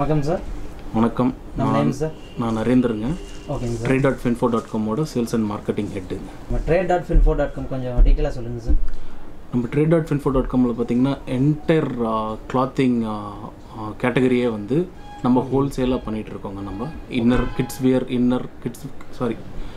வணக்கம் சார் வணக்கம் நம்ம நேம் சார் நான் நரேந்திரங்க ஓகேங்க sir trade dot Finfo dot காமோட சேல்ஸ் அண்ட் மார்க்கெட்டிங் ஹெட்டு நம்ம trade dot Finfo dot com கொஞ்சம் டீட்டெயிலாக சொல்லுங்கள் சார் நம்ம ட்ரேட் டாட் ஃபின்ஃபோ டாட் காமில் பார்த்தீங்கன்னா என்டையர் கிளாத்திங் கேட்டகரியே வந்து நம்ம ஹோல்சேலாக பண்ணிகிட்டு இருக்கோங்க நம்ம inner kids wear inner kids sorry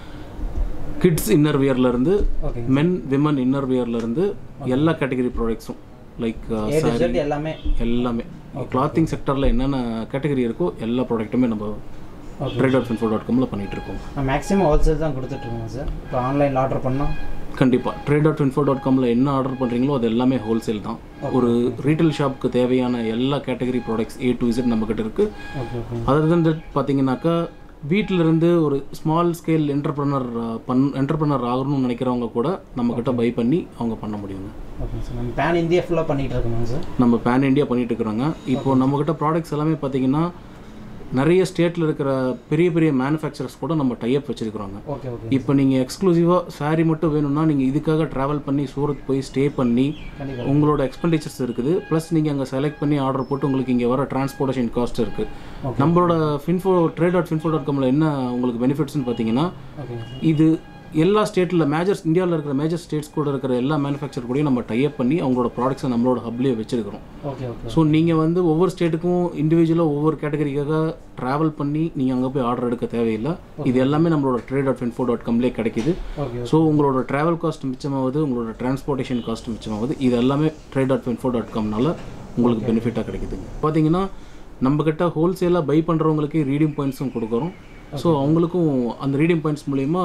kids inner வியர்லேருந்து ஓகேங்க மென் விமன் இன்னர் வியர்லேருந்து எல்லா கேட்டகரி ப்ராடக்ட்ஸும் லைக் ஏ டு Z எல்லாமே எல்லாமே கிளாத்திங் செக்டரில் என்னென்ன கேட்டகரி இருக்கோ எல்லா ப்ராடக்ட்டுமே நம்ம okay trade dot Finfo dot காமில் பண்ணிகிட்டு இருக்கோம் நான் மேக்ஸிமம் ஹோல்சேல் தான் கொடுத்துட்ருக்கோங்க சார் இப்போ ஆன்லைனில் ஆர்டர் பண்ணால் கண்டிப்பாக ட்ரேட் டாட் இன்ஃபோ டாட் காமில் என்ன ஆர்டர் பண்ணுறீங்களோ அது எல்லாமே ஹோல்சேல் தான் ஒரு ரீட்டைல் ஷாப்புக்கு தேவையான எல்லா category products A to Z நம்மக்கிட்ட இருக்குது okay okay other than that பார்த்தீங்கன்னாக்கா வீட்டில இருந்து ஒரு ஸ்மால் ஸ்கேல் என்டர்பிரனர் பண் என்டர்பிரனர் ஆகணும்னு நினைக்கிறவங்க கூட நம்மக்கிட்ட பை பண்ணி அவங்க பண்ண முடியுங்க ஓகேங்க சார் நம்ம பேன் இந்தியா ஃபுல்லாக பண்ணிகிட்டு இருக்கோங்க சார் நம்ம பேன் இண்டியா பண்ணிட்டு இருக்கிறோங்க இப்போ நம்மக்கிட்ட ப்ராடக்ட்ஸ் எல்லாமே பார்த்தீங்கன்னா நிறைய ஸ்டேட்டில் இருக்கிற பெரிய பெரிய மேனுஃபேக்சரர்ஸ் கூட நம்ம டைப் வச்சிருக்கிறோங்க ஓகே ஓகே இப்போ நீங்கள் எக்ஸ்க்ளூசிவாக saree மட்டும் வேணும்னா நீங்கள் இதுக்காக ட்ராவல் பண்ணி சூரத் போய் ஸ்டே பண்ணி கண்டிப்பாக உங்களோட எக்ஸ்பெண்டிச்சர்ஸ் இருக்குது ப்ளஸ் நீங்கள் அங்கே செலக்ட் பண்ணி ஆர்டர் போட்டு உங்களுக்கு இங்கே வர டிரான்ஸ்போர்ட்டேஷன் காஸ்ட் இருக்குது Okay. நம்மளோட Finfo trade dot Finfo dot காமில் என்ன உங்களுக்கு பெனிஃபிட்ஸ்னு பார்த்தீங்கன்னா ஓகேங்க சார் இது எல்லா ஸ்டேட்டில் மேஜர் இந்தியாவில் இருக்கிற மேஜர் ஸ்டேட்ஸ் கூட இருக்கிற எல்லா மேனுஃபேக்சர் கூடயும் நம்ம டைப் பண்ணி அவங்களோட ப்ராடக்ட்ஸை நம்மளோட ஹப்லேயே வச்சிருக்கிறோம் ஓகே ஓகே ஸோ நீங்கள் வந்து ஒவ்வொரு ஸ்டேட்டுக்கும் இண்டிவிஜுவலாக ஒவ்வொரு கேட்டகரிக்காக ட்ராவல் பண்ணி நீங்கள் அங்கே போய் ஆர்டர் எடுக்க தேவையில்லை இது எல்லாமே நம்மளோட ட்ரேட் டாட் ஃபின்ஃபோ டாட் காம்லேயே கிடைக்குது ஓகே ஸோ உங்களோட ட்ராவல் காஸ்ட் மிச்சமாகுது உங்களோட டிரான்ஸ்போர்ட்டேஷன் காஸ்ட் மிச்சமாகுது இது எல்லாமே ட்ரேட் டாட் இன்ஃபோ டாட் காம்னால உங்களுக்கு பெனிஃபிட்டாக கிடைக்குதுங்க பார்த்தீங்கன்னா நம்மக்கிட்ட ஹோல்சேலாக பை பண்ணுறவங்களுக்கு ரீடிங் பாயிண்ட்ஸும் கொடுக்குறோம் ஸோ அவங்களுக்கும் அந்த ரீடிங் பாயிண்ட்ஸ் மூலிமா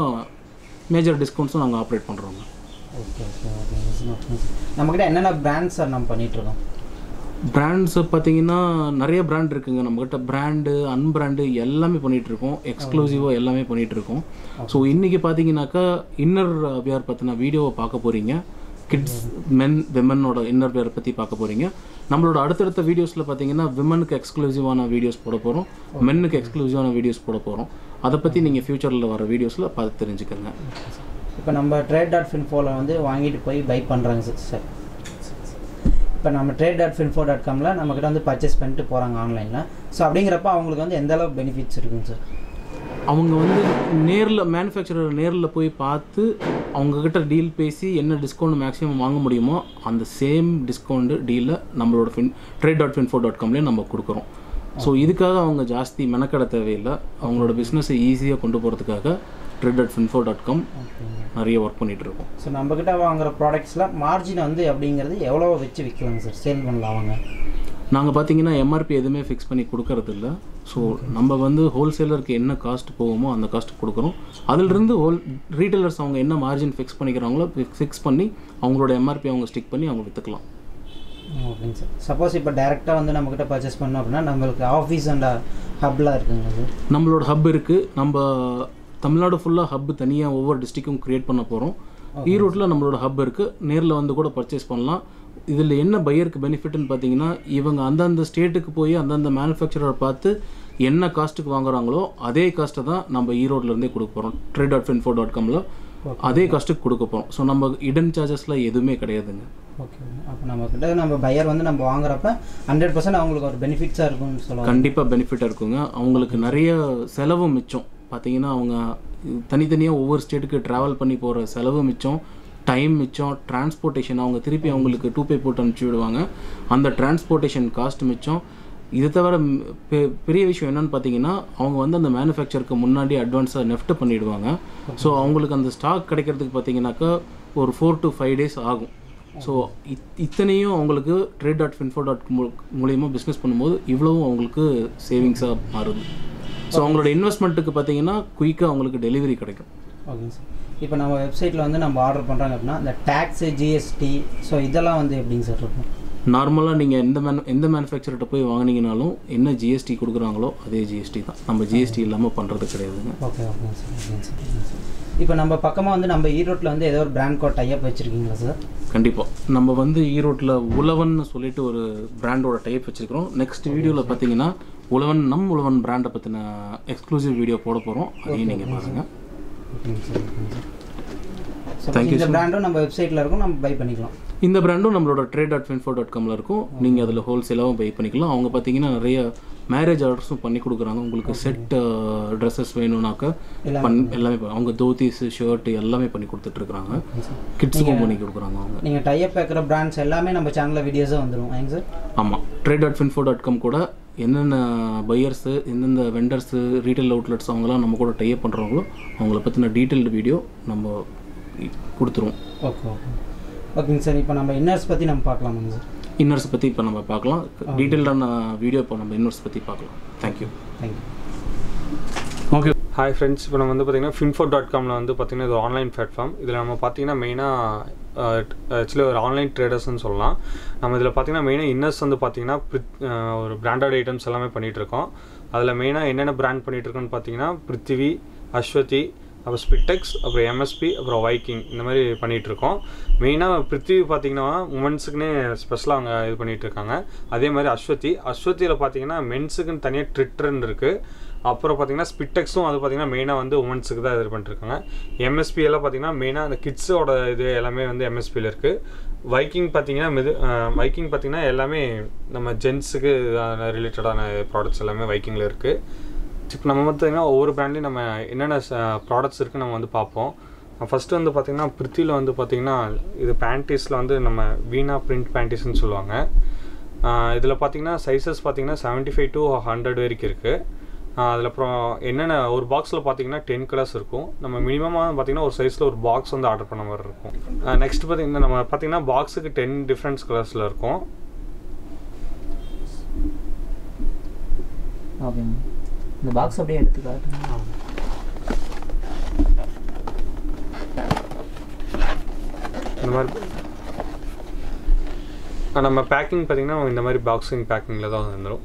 மேஜர் டிஸ்கவுண்ட்ஸும் நாங்கள் ஆப்ரேட் பண்ணுறோங்க ஓகே ஓகே ஓகேங்க சார் ஓகேங்க சார் நம்மக்கிட்ட என்னென்ன பிராண்ட்ஸ் சார் நம்ம பண்ணிகிட்ருக்கோம் பிராண்ட்ஸ் பார்த்தீங்கன்னா நிறைய பிராண்ட் இருக்குங்க நம்மக்கிட்ட பிராண்டு அன்பிராண்டு எல்லாமே பண்ணிகிட்டு இருக்கோம் எக்ஸ்க்ளூசிவாக எல்லாமே பண்ணிகிட்டு இருக்கோம் ஸோ இன்றைக்கி பார்த்தீங்கன்னாக்கா இன்னர் வியர் பற்றின வீடியோவை பார்க்க போகிறீங்க கிட்ஸ் மென் விமனோட இன்னர் வியர் பற்றி பார்க்க போகிறீங்க நம்மளோட அடுத்தடுத்த வீடியோஸில் பார்த்தீங்கன்னா விமனுக்கு எக்ஸ்க்ளூசிவான வீடியோஸ் போட போகிறோம் மென்னுக்கு எக்ஸ்க்ளூசிவான வீடியோஸ் போட போகிறோம் அதை பற்றி நீங்கள் ஃப்யூச்சரில் வர வீடியோஸில் பார்த்து தெரிஞ்சுக்கோங்க இப்போ நம்ம ட்ரேட் டாட் ஃபின்ஃபோவில் வந்து வாங்கிட்டு போய் பை பண்ணுறாங்க சார் சார் இப்போ நம்ம ட்ரேட் டாட் ஃபின்ஃபோ டாட் காமில் நம்மக்கிட்ட வந்து பர்ச்சேஸ் பண்ணிட்டு போகிறாங்க ஆன்லைனில் ஸோ அப்படிங்கிறப்ப அவங்களுக்கு வந்து எந்த அளவு பெனிஃபிட்ஸ் இருக்குங்க சார் அவங்க வந்து நேரில் மேனுஃபேக்சரர் நேரில் போய் பார்த்து அவங்கக்கிட்ட டீல் பேசி என்ன டிஸ்கவுண்ட் மேக்ஸிமம் வாங்க முடியுமோ அந்த சேம் டிஸ்கவுண்ட் டீலை நம்மளோட ஃபின் ட்ரேட் டாட் ஃபின்ஃபோ டாட் காம்லேயே நம்ம கொடுக்குறோம் ஸோ இதுக்காக அவங்க ஜாஸ்தி மெனக்கட தேவையில்லை அவங்களோட பிஸ்னஸை ஈஸியாக கொண்டு போகிறதுக்காக trade dot Finfo dot com நிறைய ஒர்க் பண்ணிகிட்டு இருக்கோம் ஸோ நம்மக்கிட்ட வாங்குற ப்ராடக்ட்ஸில் மார்ஜின் வந்து அப்படிங்கிறது எவ்வளோ வச்சு விற்கலாங்க சார் சேல் பண்ணலாம் அவங்க நாங்கள் பார்த்தீங்கன்னா எம்ஆர்பி எதுவுமே ஃபிக்ஸ் பண்ணி கொடுக்கறது இல்ல ஸோ நம்ம வந்து ஹோல்சேலருக்கு என்ன காஸ்ட் போகுமோ அந்த காஸ்ட் கொடுக்குறோம் அதிலிருந்து ஹோல் ரீட்டைலர்ஸ் அவங்க என்ன மார்ஜின் ஃபிக்ஸ் பண்ணிக்கிறாங்களோ ஃபிக்ஸ் பண்ணி அவங்களோட எம்ஆர்பி அவங்க ஸ்டிக் பண்ணி அவங்க விற்றுக்கலாம் ஓகேங்க சார் சப்போஸ் இப்போ டேரெக்டாக வந்து நம்மக்கிட்ட பர்ச்சேஸ் பண்ணோம் அப்படின்னா நம்மளுக்கு ஆஃபீஸ் அண்ட் ஹப்லாம் இருக்குங்க சார் நம்மளோட ஹப் இருக்குது நம்ம தமிழ்நாடு ஃபுல்லாக ஹப் தனியாக ஒவ்வொரு டிஸ்ட்ரிக்கும் க்ரியேட் பண்ண போகிறோம் ஈரோட்டில் நம்மளோட ஹப் இருக்குது நேரில் வந்து கூட பர்ச்சேஸ் பண்ணலாம் இதில் என்ன பையருக்கு பெனிஃபிட்னு பார்த்தீங்கன்னா இவங்க அந்தந்த ஸ்டேட்டுக்கு போய் அந்தந்த மேனுஃபேக்சரரை பார்த்து என்ன காஸ்ட்டுக்கு வாங்குறாங்களோ அதே காஸ்ட்டை தான் நம்ம ஈரோட்ல இருந்தே கொடுக்க போகிறோம் ட்ரேட் டாட் ஃபின்ஃபோ டாட் காமில் அதே காஸ்ட்டுக்கு கொடுக்க போகிறோம் ஸோ நம்ம இடன் சார்ஜஸ்லாம் எதுவுமே கிடையாதுங்க ஓகே அப்போ நம்மக்கிட்ட நம்ம பையர் வந்து நம்ம வாங்குறப்ப ஹண்ட்ரட் பர்சன்ட் அவங்களுக்கு ஒரு பெனிஃபிட்ஸாக இருக்கும்னு சொல்லுவாங்க கண்டிப்பாக பெனிஃபிட்டாக இருக்குங்க அவங்களுக்கு நிறைய செலவு மிச்சம் பார்த்தீங்கன்னா அவங்க தனித்தனியாக ஒவ்வொரு ஸ்டேட்டுக்கு ட்ராவல் பண்ணி போகிற செலவு மிச்சம் டைம் மிச்சம் டிரான்ஸ்போர்ட்டேஷன் அவங்க திருப்பி அவங்களுக்கு டூ பே போட்டு அனுப்பிச்சி விடுவாங்க அந்த டிரான்ஸ்போர்ட்டேஷன் காஸ்ட் மிச்சம் இதை தவிர ம், பெ- பெரிய விஷயம் என்னன்னு பார்த்தீங்கன்னா அவங்க வந்து அந்த மேனுஃபேக்சருக்கு முன்னாடி அட்வான்ஸாக நெஃப்ட் பண்ணிடுவாங்க ஸோ அவங்களுக்கு அந்த ஸ்டாக் கிடைக்கிறதுக்கு பார்த்தீங்கன்னாக்கா ஒரு ஃபோர் டு ஃபைவ் டேஸ் ஆகும் ஸோ இத்தனையும் அவங்களுக்கு ட்ரேட் டாட் ஃபின்ஃபோ டாட் மூலியமாக பிஸ்னஸ் பண்ணும்போது இவ்வளவும் அவங்களுக்கு சேவிங்ஸாக மாறுது ஸோ அவங்களோட இன்வெஸ்ட்மெண்ட்டுக்கு பார்த்தீங்கன்னா குயிக்காக அவங்களுக்கு டெலிவரி கிடைக்கும் ஓகேங்க சார் இப்போ நம்ம வெப்சைட்டில் வந்து நம்ம ஆர்டர் பண்ணுறாங்க அப்படின்னா இந்த டேக்ஸு ஜிஎஸ்டி ஸோ இதெல்லாம் வந்து எப்படிங்க சார் இருக்கும் நார்மலாக நீங்கள் எந்த மேனு எந்த மேனுஃபேக்சர்கிட்ட போய் வாங்குனீங்கனாலும் என்ன ஜிஎஸ்டி கொடுக்குறாங்களோ அதே ஜிஎஸ்டி தான் நம்ம ஜிஎஸ்டி இல்லாமல் பண்ணுறது கிடையாதுங்க ஓகே ஓகேங்க சார் ஓகேங்க சார் ஓகேங்க சார் இப்போ நம்ம பக்கமாக வந்து நம்ம ஈரோட்டில் வந்து ஏதோ ஒரு பிராண்ட் கோட் டைப் வச்சுருக்கீங்களா சார் கண்டிப்பாக நம்ம வந்து ஈரோட்டில் உழவன் சொல்லிட்டு ஒரு பிராண்டோட டைப் வச்சுருக்கிறோம் நெக்ஸ்ட் வீடியோவில் பார்த்தீங்கன்னா உழவன் நம் உழவன் பிராண்டை பற்றின எக்ஸ்க்ளூசிவ் வீடியோ போட போகிறோம் அதையும் நீங்கள் பாருங்கள் ஓகேங்க சார் ஓகேங்க சார் ஸோ Thank you, இந்த sir. பிராண்டும் நம்ம வெப்சைட்டில் இருக்கும் நம்ம பை பண்ணிக்கலாம் இந்த பிராண்டும் நம்மளோட ட்ரேட் டாட் ஃபின்ஃபோ டாட் காமில் இருக்கும் நீங்கள் அதில் ஹோல்சேலாகவும் பை பண்ணிக்கலாம் அவங்க பார்த்தீங்கன்னா நிறைய மேரேஜ் ஆர்டர்ஸும் பண்ணி கொடுக்குறாங்க உங்களுக்கு செட் ட்ரெஸ்ஸஸ் வேணும்னாக்கா எல்லாமே பண் எல்லாமே ப- அவங்க தோத்திஸ் ஷர்ட் எல்லாமே பண்ணி கொடுத்துட்ருக்குறாங்க கிட்ஸுக்கும் பண்ணி கொடுக்குறாங்க அவங்க நீங்கள் டைப் வைக்கிற பிராண்ட்ஸ் எல்லாமே நம்ம சேனலில் வீடியோஸும் வந்துடும் ஏங்க சார் ஆமாம் trade dot Finfo dot com கூட என்னென்ன பையர்ஸு எந்தெந்த வெண்டர்ஸு ரீட்டைல் அவுட்லெட்ஸ் அவங்களாம் நம்ம கூட டைப் பண்ணுறவங்களோ அவங்கள பற்றின டீட்டெயில்டு வீடியோ நம்ம இ- கொடுத்துருவோம் ஓகே ஓகே ஓகேங்க சார் இப்போ நம்ம இன்னர்ஸ் பற்றி நம்ம பார்க்கலாமாங்க சார் இன்னர்ஸ் பற்றி இப்போ நம்ம பார்க்கலாம் டீட்டெயில்டான வீடியோ இப்போ நம்ம இன்னர்ஸ் பற்றி பார்க்கலாம் thank you thank you okay hi friends இப்போ நம்ம வந்து பார்த்தீங்கன்னா ஃபின்ஃபோ டாட் காமில் வந்து பார்த்தீங்கன்னா இது ஆன்லைன் பிளாட்ஃபார்ம் இதில் நம்ம பார்த்தீங்கன்னா மெயினாக ஆக்சுவலி ஒரு ஆன்லைன் ட்ரேடர்ஸ்னு சொல்லலாம் நம்ம இதில் பார்த்தீங்கன்னா மெயினாக இன்னர்ஸ் வந்து பார்த்தீங்கன்னா பிரித்- அஹ், ஒரு பிராண்டட் ஐட்டம்ஸ் எல்லாமே பண்ணிகிட்டு இருக்கோம் அதில் மெயினாக என்னென்ன பிராண்ட் பண்ணிகிட்டு இருக்கோம்னு பார்த்தீங்கன்னா பிருத்திவி அஸ்வதி அப்புறம் ஸ்பிட்டெக்ஸ் அப்புறம் எம்எஸ்பி அப்புறம் வைக்கிங் இந்த மாதிரி பண்ணிகிட்டு இருக்கோம் மெயினாக பிருத்திவி பார்த்தீங்கன்னா உமன்ஸுக்குன்னே ஸ்பெஷலாக அவங்க இது பண்ணிகிட்டு இருக்காங்க அதே மாதிரி அஸ்வதி அஸ்வதியில் பார்த்தீங்கன்னா மென்ஸுக்குன்னு தனியாக ட்ரிட்டர்னு இருக்குது அப்புறம் பார்த்தீங்கன்னா ஸ்பிட்டெக்ஸும் அது பார்த்தீங்கன்னா மெயினாக வந்து உமன்ஸுக்கு தான் இது பண்ணிருக்காங்க எம்எஸ்பி எல்லாம் பார்த்தீங்கன்னா மெயினாக அந்த கிட்ஸோட இது எல்லாமே வந்து எம்எஸ்பியில் இருக்குது வைக்கிங் பார்த்தீங்கன்னா மெது வைக்கிங் பார்த்தீங்கன்னா எல்லாமே நம்ம ஜென்ஸுக்கு ரிலேட்டடான ப்ராடக்ட்ஸ் எல்லாமே வைக்கிங்கில் இருக்குது இப்போ நம்ம பார்த்தீங்கன்னா ஒவ்வொரு பிராண்ட்லையும் நம்ம என்னென்ன ப்ராடக்ட்ஸ் இருக்குன்னு நம்ம வந்து பார்ப்போம் ஃபஸ்ட்டு வந்து பார்த்தீங்கன்னா பிருத்தியில் வந்து பார்த்தீங்கன்னா இது பேண்டீஸில் வந்து நம்ம வீணா பிரிண்ட் பேண்டீஸ்னு சொல்லுவாங்க இதில் பார்த்தீங்கன்னா சைஸஸ் பார்த்தீங்கன்னா செவன்ட்டி ஃபைவ் டு ஹண்ட்ரட் வரைக்கும் இருக்குது அதில் அப்புறம் என்னென்ன ஒரு பாக்ஸில் பார்த்தீங்கன்னா டென் கலர்ஸ் இருக்கும் நம்ம மினிமமாக பார்த்தீங்கன்னா ஒரு சைஸில் ஒரு பாக்ஸ் வந்து ஆர்டர் பண்ண மாதிரி இருக்கும் நெக்ஸ்ட் பார்த்தீங்கன்னா நம்ம பார்த்தீங்கன்னா பாக்ஸுக்கு டென் டிஃப்ரெண்ட்ஸ் கலர்ஸில் இருக்கும் ஓகேங்க இந்த பாக்ஸ் அப்படியே எடுத்து காட்டுங்க இந்த மாதிரி ஆ, நம்ம பேக்கிங் பார்த்தீங்கன்னா இந்த மாதிரி பாக்ஸிங் பேக்கிங்கில் தான் வந்துடும்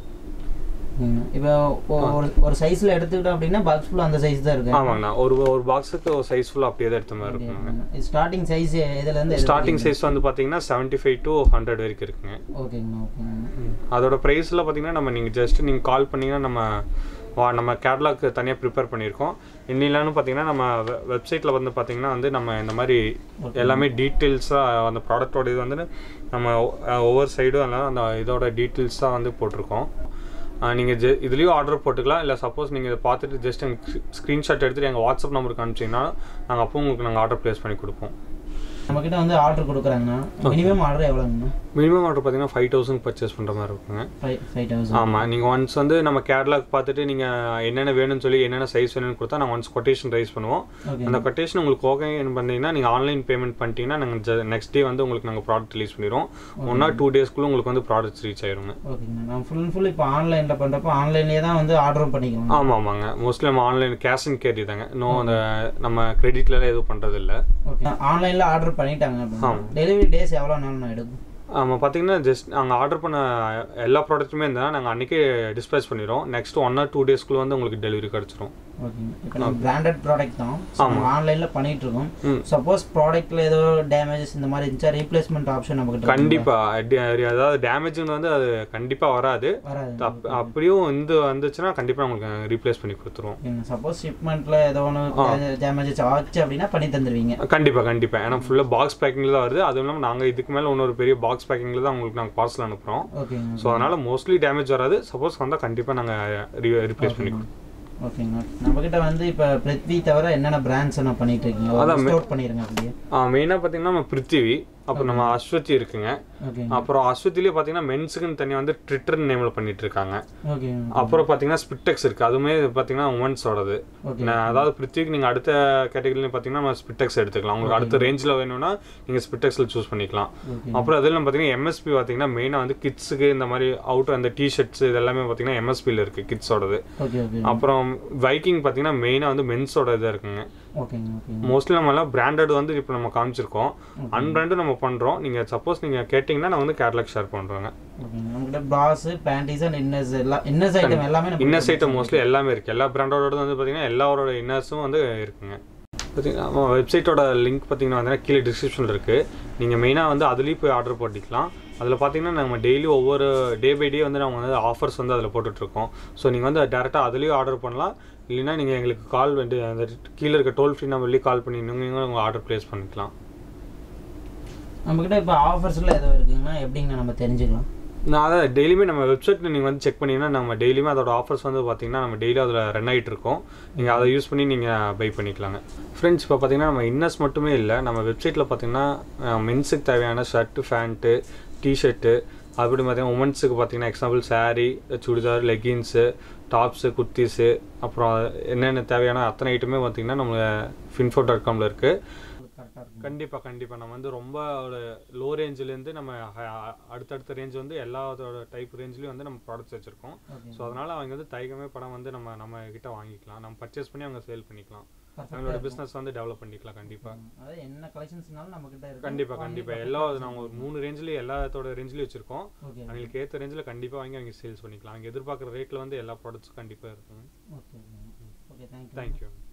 இப்போ ஒரு ஒரு சைஸில் எடுத்துக்கிட்டோம் அப்படின்னா பாக்ஸ் ஃபுல்லாக அந்த சைஸ் தான் இருக்கு ஆமாங்கண்ணா ஒரு ஒரு பாக்ஸுக்கு ஒரு சைஸ் ஃபுல்லாக அப்படியே தான் எடுத்த மாதிரி இருக்குங்க ஸ்டார்டிங் சைஸ் இதுலேருந்து ஸ்டார்டிங் சைஸ் வந்து பார்த்தீங்கன்னா செவன்ட்டி ஃபைவ் டு ஹண்ட்ரட் வரைக்கும் இருக்குங்க ஓகேங்கண்ணா ஓகேங்க அதோட ப்ரைஸில் பார்த்தீங்கன்னா நம்ம நீங்கள் ஜஸ்ட் நீங்கள் கால் பண்ணீங்கன்னா நம்ம வா நம்ம கேட்லாக் தனியாக ப்ரிப்பேர் பண்ணியிருக்கோம் இன்னிலான்னு பார்த்தீங்கன்னா நம்ம வெப்சைட்டில் வந்து பார்த்தீங்கன்னா வந்து நம்ம இந்த மாதிரி எல்லாமே டீட்டெயில்ஸாக அந்த ப்ராடக்டோட இது வந்து நம்ம ஒ- ஒவ்வொரு சைடும் எல்லாம் அந்த இதோட டீட்டெயில்ஸாக வந்து போட்டிருக்கோம் நீங்கள் ஜெ இதுலேயும் ஆர்டர் போட்டுக்கலாம் இல்லை சப்போஸ் நீங்கள் இதை பார்த்துட்டு ஜஸ்ட் எங்கள் ஸ்க்ரீன்ஷாட் எடுத்துகிட்டு எங்கள் வாட்ஸ்அப் நம்பருக்கு அனுப்பிச்சிங்கன்னா நாங்கள் அப்போ உங்களுக்கு நாங்கள் ஆர்டர் ப்ளேஸ் பண்ணி கொடுப்போம் நம்மக்கிட்ட வந்து ஆர்டர் கொடுக்குறாங்கண்ணா மினிமம் ஆர்டர் எவ்வளோங்கண்ணா மினிமம் ஆர்டர் பார்த்தீங்கன்னா ஃபைவ் தௌசண்ட் பர்ச்சேஸ் பண்ணுற மாதிரி இருக்குங்க ஃபைவ் ஃபைவ் தௌசண்ட் ஆமாம் நீங்கள் ஒன்ஸ் வந்து நம்ம கேட்லாக் பார்த்துட்டு நீங்கள் என்னென்ன வேணும்னு சொல்லி என்னென்ன சைஸ் வேணும்னு கொடுத்தா நாங்கள் ஒன்ஸ் கொட்டேஷன் ரைஸ் பண்ணுவோம் ஓகே அந்த கொட்டேஷன் உங்களுக்கு ஓகே பண்ணீங்கன்னா நீங்கள் ஆன்லைன் பேமெண்ட் பண்ணிட்டீங்கன்னா நாங்கள் நெக்ஸ்ட் டே வந்து உங்களுக்கு நாங்கள் ப்ராடக்ட் ரிலீஸ் பண்ணிடுவோம் ஒன் ஆர் டூ டேஸ்க்குள்ளே உங்களுக்கு வந்து ப்ராடக்ட்ஸ் ரீச் ஆயிருங்க ஓகேங்கண்ணா நான் ஃபுல் அண்ட் ஃபுல் இப்போ ஆன்லைனில் பண்ணுறப்போ ஆன்லைன்லேயே தான் வந்து ஆர்டரும் பண்ணிக்கலாம் ஆமாம் ஆமாங்க மோஸ்ட்லி நம்ம ஆன்லைன் கேஷ் அண்ட் கேரி தாங்க இன்னும் அந்த நம்ம கிரெடிட்லலாம் எதுவும் பண்ணுறது இல்லை ஓகே ஆன்லைனில் ஆர்டர் பண்ணிட்டாங்க அப்படின்னா டெலிவரி டேஸ் எவ்வளோ நாள்ண்ணா எடுக்கும் ஆமாம் பார்த்தீங்கன்னா ஜஸ்ட் நாங்கள் ஆர்டர் பண்ண எல்லா ப்ராடக்ட்டுமே இருந்தால் நாங்கள் அன்றைக்கே டிஸ்பேச் பண்ணிடுவோம் நெக்ஸ்ட் ஒன் ஆர் டூ டேஸ்க்குள்ளே வந்து உங்களுக்கு டெலிவரி கிடச்சிரும் ஓகேங்க இப்போ நம்ம பிராண்டட் ப்ராடக்ட் தான் நம்ம ஆன்லைனில் பண்ணிட்டு இருக்கோம் ம். சப்போஸ் ப்ராடக்ட்டில் ஏதோ டேமேஜஸ் இந்த மாதிரி இருந்துச்சா ரீப்ளேஸ்மெண்ட் ஆப்ஷன் நமக்கு கண்டிப்பாக அதாவது டேமேஜ்னு வந்து அது கண்டிப்பாக வராது வராது அப்- அப்படியும் இந்த வந்துச்சுன்னா கண்டிப்பாக உங்களுக்கு ரீப்ளேஸ் பண்ணி கொடுத்துருவோம் சப்போஸ் ஷிப்மெண்ட்டில் ஏதோ ஒன்று டேமேஜஸ் ஆச்சு அப்படின்னா பண்ணி தந்துடுவீங்க கண்டிப்பாக கண்டிப்பாக ஏன்னா ஃபுல்லாக பாக்ஸ் பேக்கிங்கில் தான் வருது அதுவும் இல்லாமல் நாங்கள் இதுக்கு மேலே இன்னொரு பெரிய பாக்ஸ் பேக்கிங்கில் தான் உங்களுக்கு நாங்கள் பார்சல் அனுப்புகிறோம் ஓகேங்க ஸோ அதனால் மோஸ்ட்லி டேமேஜ் வராது சப்போஸ் வந்தால் கண்டிப்பாக நாங்கள் ரீப்ளேஸ் பண்ணி கொடுப்போம் ஓகேங்க நம்மக்கிட்ட வந்து இப்போ பிருத்வி தவிர என்னென்ன பிராண்ட்ஸ் நான் பண்ணிட்டு இருக்கீங்க அதான் ஸ்டோர் பண்ணிடுங்க அப்படியே மெயினாக பார்த்தீங்கன்னா நம்ம பிருத்திவி அப்புறம் நம்ம அஸ்வதி இருக்குங்க ஓகே அப்புறம் அஸ்வதிலேயே பார்த்தீங்கன்னா மென்ஸுக்குன்னு தனியாக வந்து ட்விட்டர் நேமில் பண்ணிட்டு இருக்காங்க ஓகே அப்புறம் பார்த்தீங்கன்னா ஸ்பிட்டெக்ஸ் இருக்குது அதுவுமே பார்த்தீங்கன்னா உமன்ஸோடது ஓகே நான் அதாவது பிருத்திவிக்கு நீங்கள் அடுத்த கேட்டகரியில் பார்த்தீங்கன்னா நம்ம ஸ்பிட்டெக்ஸ் எடுத்துக்கலாம் உங்களுக்கு அடுத்த ரேஞ்சில் வேணும்னா நீங்கள் ஸ்பிட்டெக்ஸில் சூஸ் பண்ணிக்கலாம் ஓகே அப்புறம் அதில் பார்த்தீங்கன்னா எம்எஸ்பி பார்த்தீங்கன்னா மெயினாக வந்து கிட்ஸுக்கு இந்த மாதிரி அவுட்டர் அந்த டிஷர்ட்ஸ் இது எல்லாமே பார்த்தீங்கன்னா எம்எஸ்பியில் இருக்குது கிட்ஸோடது ஓகே ஓகே அப்புறம் வைக்கிங் பார்த்தீங்கன்னா மெயினாக வந்து மென்ஸோட இதாக இருக்குங்க ஓகேங்க ஓகேங்க மோஸ்ட்லி நம்ம எல்லாம் பிராண்டட் வந்து இப்போ நம்ம காமிச்சிருக்கோம் அன்பிராண்டு நம்ம பண்ணுறோம் நீங்கள் சப்போஸ் நீங்கள் கேட்டிங்கன்னா நான் வந்து கேட்லாக் ஷேர் பண்ணுறோங்க ஓகேங்க நம்மகிட்ட ப்ராஸ் பேண்டிஸ் அண்ட் இன்னர்ஸ் எல்லாம் இன்னர்ஸ் ஐட்டம் எல்லாமே நம்ம இன்னர்ஸ் ஐட்டம் மோஸ்ட்லி எல்லாமே இருக்குது எல்லா பிராண்டோட வந்து பார்த்தீங்கன்னா எல்லாரோட இன்னர்ஸும் வந்து இருக்குங்க பார்த்தீங்கன்னா வெப்சைட்டோட லிங்க் பார்த்தீங்கன்னா வந்து கீழே டிஸ்கிரிப்ஷனில் இருக்குது நீங்கள் மெயினாக வந்து அதுலேயும் போய் ஆர்டர் போட்டிக்கலாம் அதில் பார்த்தீங்கன்னா நம்ம டெய்லி ஒவ்வொரு டே பை டே வந்து நம்ம வந்து ஆஃபர்ஸ் வந்து அதில் போட்டுட்ருக்கோம் ஸோ நீங்கள் வந்து டேரெக்டாக அதுலேயும் ஆர்டர் பண்ணலாம் இல்லைன்னா நீங்கள் எங்களுக்கு கால் வந்து அந்த கீழே இருக்க டோல் ஃப்ரீ நம்பர்லேயே கால் பண்ணி நீங்கள் உங்கள் ஆர்டர் ப்ளேஸ் பண்ணிக்கலாம் நம்மக்கிட்ட இப்போ ஆஃபர்ஸ்ல ஏதோ இருக்குங்கன்னா எப்படிங்கண்ணா நம்ம தெரிஞ்சுக்கலாம் நான் அதை டெய்லியுமே நம்ம வெப்சைட்டில் நீங்கள் வந்து செக் பண்ணிங்கன்னா நம்ம டெய்லியுமே அதோட ஆஃபர்ஸ் வந்து பார்த்தீங்கன்னா நம்ம டெய்லி அதில் ரன் ஆகிட்டு இருக்கோம் நீங்கள் அதை யூஸ் பண்ணி நீங்கள் பை பண்ணிக்கலாங்க ஃப்ரெண்ட்ஸ் இப்போ பார்த்தீங்கன்னா நம்ம இன்னர்ஸ் மட்டுமே இல்லை நம்ம வெப்சைட்டில் பார்த்தீங்கன்னா மென்ஸுக்கு தேவையான ஷர்ட்டு ஃபேண்ட்டு டிஷர்ட்டு அப்படி பார்த்தீங்கன்னா உமன்ஸுக்கு பார்த்தீங்கன்னா example saree churidar leggings tops kurtis அப்புறம் என்னென்ன தேவையான அத்தனை ஐட்டமே பார்த்தீங்கன்னா நம்ம ஃபின்ஃபோ டாட் காமில் இருக்குது கரெக்டாக இருக்கும் கண்டிப்பாக கண்டிப்பாக நம்ம வந்து ரொம்ப ஒரு லோ ரேஞ்சிலேருந்து நம்ம ஹ- அடுத்தடுத்த ரேஞ்ச் வந்து எல்லாத்தோட டைப் ரேஞ்ச்லேயும் வந்து நம்ம ப்ராடக்ட்ஸ் வச்சுருக்கோம் ஓகே ஸோ அதனால் அவங்க வந்து தைக்கமே படம் வந்து நம்ம நம்ம கிட்ட வாங்கிக்கலாம் நம்ம பர்ச்சேஸ் பண்ணி அவங்க சேல் பண்ணிக்கலாம் Perfect-ஆ அவங்களோட இருக்கும். பிஸ்னஸ் வந்து டெவலப் பண்ணிக்கலாம் கண்டிப்பாக அதாவது என்ன கலெக்ஷன்ஸ்னாலும் நம்ம கிட்ட இருக்கு கண்டிப்பாக வாங்கி கண்டிப்பாக perfect-ஆ எல்லா use நாங்கள் ஒரு மூணு ரேஞ்சிலையும் எல்லாத்தோட ரேஞ்சிலையும் வச்சுருக்கோம் ஓகே அவங்களுக்கு ஏற்ற ரேஞ்சில் கண்டிப்பாக வாங்கி அவங்க சேல்ஸ் பண்ணிக்கலாம் அவங்க எதிர்பார்க்குற ரேட்டில் வந்து எல்லா ப்ராடக்ட்ஸும் கண்டிப்பாக இருக்கும் ஓகே ஓகே தேங்க்யூ தேங்க்யூ